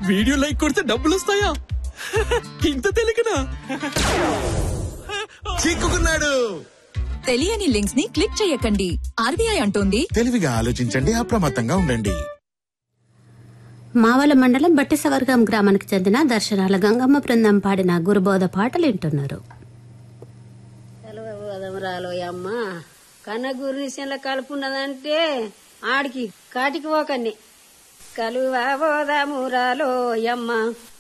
video like కొడితే డబ్బులు వస్తాయా ఇంత తెలియకనా చిక్కుకున్నాడు తెలియని లింక్స్ ని క్లిక్ చేయకండి ఆర్బీఐ అంటోంది తెలివిగా ఆలోచించండి అప్రమత్తంగా ఉండండి మావల మండలం బట్టిసవర్గం గ్రామానికి చెందిన దర్శనాల గంగమ్మ బృందం పాడిన గురుబోధ పాటలు వింటున్నారు రాలో అమ్మ కన్న గురిశంలో కలుపున్నదంటే ఆడికి కాటికి పోకండి కలువ పోదాము రాలో అమ్మ